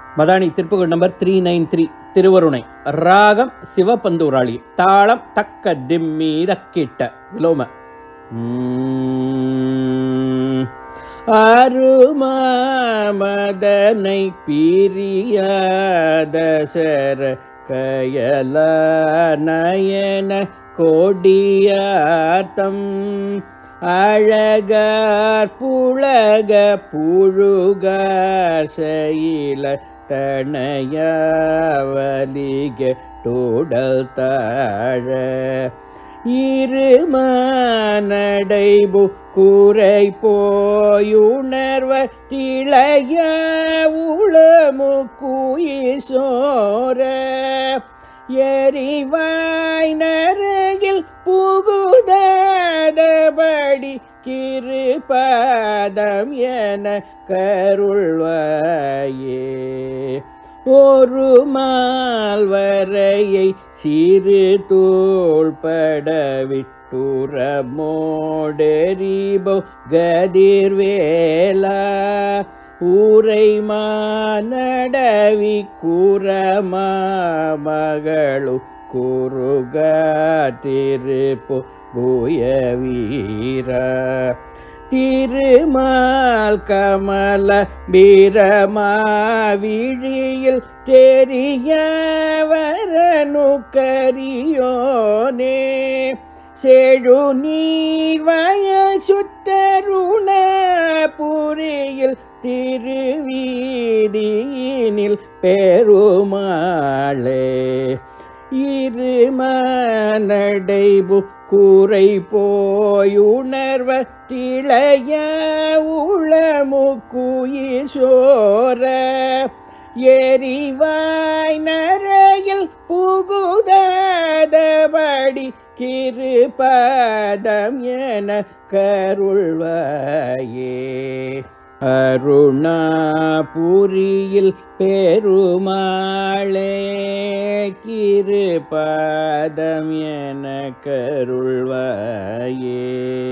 Madani Thiruppugazh number three nine three Thiruvarunai ராகம் சிவபந்தூராளி தாளம் தக்க திம்மி தக்கிட்ட விலோம உம். அருமாமதனை பிரியாத சர கயல நயன கொடியார்த்தம் அழகார் புழக புழுகார் செயல தனையவலிக டோடல் தாழ இருமனடைபு கூரை போயுணர்வ திளைய உளமுக்குயிசோர எரிவாய் நரகில் புகுதபடி கிருபாதம் என கருள்வாயே ஒரு மால்வரையை சிறு தோள்படவிட்டுரமோடெரிபோ கதிர்வேலா ஊரை மானடவி குரமாமகளு குருக திருப்பு பூய வீரா திருமால் கமல பிரமாவிழியில் தெரியவரனு கரியோனே செழு நீர் வயல் சுத்தருண புரியில் திருவீதியினில் பெருமாளே இருமனடைபு கூரை போயுணர்வ திளைய உளமுக்குயிசோர எரிவாய் நரையில் புகுதபடி கிருபதம் என கருள்வாயே அருணாபுரியில் பெருமாளே கிருபாதம் என கருள்வாயே